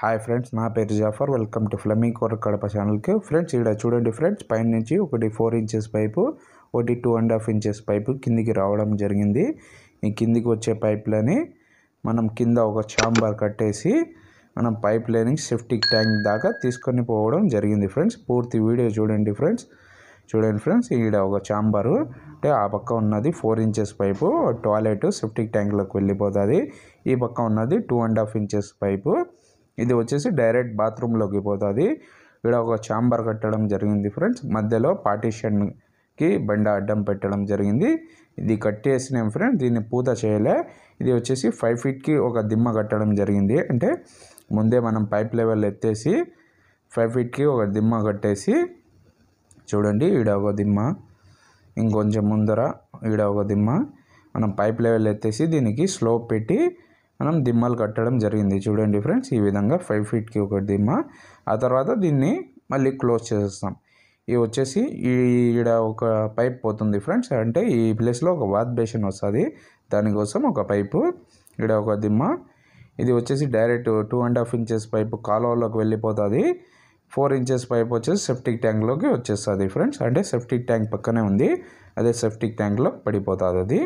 hi friends నా పేరు Jafar welcome to ఫ్లమింగ్ కోర్ కడప ఛానల్కి ఫ్రెండ్స్ ఇక్కడ చూడండి ఫ్రెండ్స్ పైన నుంచి ఒకటి ఫోర్ ఇంచెస్ పైపు ఒకటి two and half inches pipe కిందికి రావడం జరిగింది ఈ కిందికి వచ్చే పైప్లని మనం కింద ఒక చాంబర్ కట్టేసి మనం పైప్ లైనింగ్ సెఫ్టిక్ ట్యాంక్ దాకా తీసుకొని పోవడం జరిగింది ఫ్రెండ్స్ పూర్తి వీడియో చూడండి ఫ్రెండ్స్ చూడండి ఫ్రెండ్స్ ఈడ ఒక చాంబరు అంటే ఆ పక్క ఉన్నది four inches pipe toilet septic ట్యాంక్లోకి వెళ్ళిపోతుంది ఈ పక్క ఉన్నది two and half inches pipe ఇది వచ్చేసి డైరెక్ట్ బాత్రూంలోకి పోతుంది ఇక్కడ ఒక చాంబర్ కట్టడం జరిగింది ఫ్రెండ్స్ మధ్యలో పార్టీషన్కి బండ అడ్డం పెట్టడం జరిగింది ఇది కట్టేసినాం ఫ్రెండ్స్ దీన్ని పూత చేయలే ఇది వచ్చేసి ఫైవ్ ఫీట్కి ఒక దిమ్మ కట్టడం జరిగింది అంటే ముందే మనం పైప్ లెవెల్ ఎత్తేసి ఫైవ్ ఫీట్కి ఒక దిమ్మ కట్టేసి చూడండి ఈడ ఒక దిమ్మ ఇంకొంచెం ముందర ఈడ ఒక దిమ్మ మనం పైప్ లెవెల్ ఎత్తేసి దీనికి స్లోప్ పెట్టి మనం దిమ్మలు కట్టడం జరిగింది చూడండి ఫ్రెండ్స్ ఈ విధంగా ఫైవ్ ఫీట్కి ఒక దిమ్మ ఆ తర్వాత దీన్ని మళ్ళీ క్లోజ్ చేసేస్తాం ఇది వచ్చేసి ఈడ ఒక పైప్ పోతుంది ఫ్రెండ్స్ అంటే ఈ ప్లేస్లో ఒక వాత్ బేసిన్ వస్తుంది దానికోసం ఒక పైపు ఈడ ఒక దిమ్మ ఇది వచ్చేసి direct two and half inches pipe కాలువలోకి వెళ్ళిపోతుంది ఫోర్ ఇంచెస్ పైప్ వచ్చేసి సెప్టిక్ ట్యాంక్లోకి వచ్చేస్తుంది ఫ్రెండ్స్ అంటే సెప్టిక్ ట్యాంక్ పక్కనే ఉంది అదే సెప్టిక్ ట్యాంక్లో పడిపోతుంది అది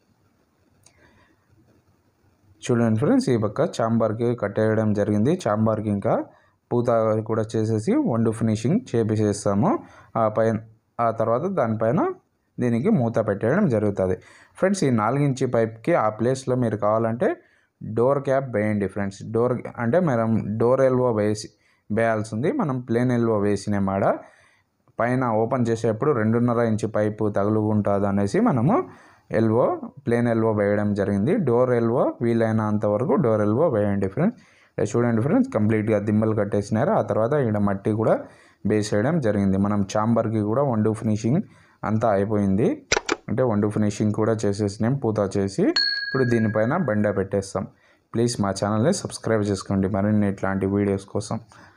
చూడండి ఫ్రెండ్స్ ఈ పక్క చాంబార్కి కట్టేయడం జరిగింది చాంబార్కి ఇంకా పూత కూడా చేసేసి వండు ఫినిషింగ్ చేసేస్తాము ఆ పైన ఆ తర్వాత దానిపైన దీనికి మూత పెట్టేయడం జరుగుతుంది ఫ్రెండ్స్ ఈ నాలుగించి పైప్కి ఆ ప్లేస్లో మీరు కావాలంటే డోర్ క్యాప్ వేయండి ఫ్రెండ్స్ డోర్ అంటే మనం డోర్ ఎల్వో వేసి వేయాల్సి ఉంది మనం ప్లేన్ ఎల్వో వేసిన మాడ పైన ఓపెన్ చేసేటప్పుడు రెండున్నర ఇంచు పైపు తగులుకుంటుంది అనేసి మనము ఎల్వో ప్లేన్ ఎల్వో వేయడం జరిగింది డోర్ ఎల్వో వీలైనంత వరకు డోర్ ఎల్వో వేయండి ఫ్రెండ్స్ ఇక్కడ చూడండి ఫ్రెండ్స్ కంప్లీట్గా దిమ్మలు కట్టేసినారు ఆ తర్వాత ఇక్కడ మట్టి కూడా వేసేయడం జరిగింది మనం చాంబర్కి కూడా వండు ఫినిషింగ్ అంతా అయిపోయింది అంటే వండు ఫినిషింగ్ కూడా చేసేసినాం పూత చేసి ఇప్పుడు దీనిపైన బండ పెట్టేస్తాం ప్లీజ్ మా ఛానల్ని సబ్స్క్రైబ్ చేసుకోండి మరిన్ని ఇట్లాంటి వీడియోస్ కోసం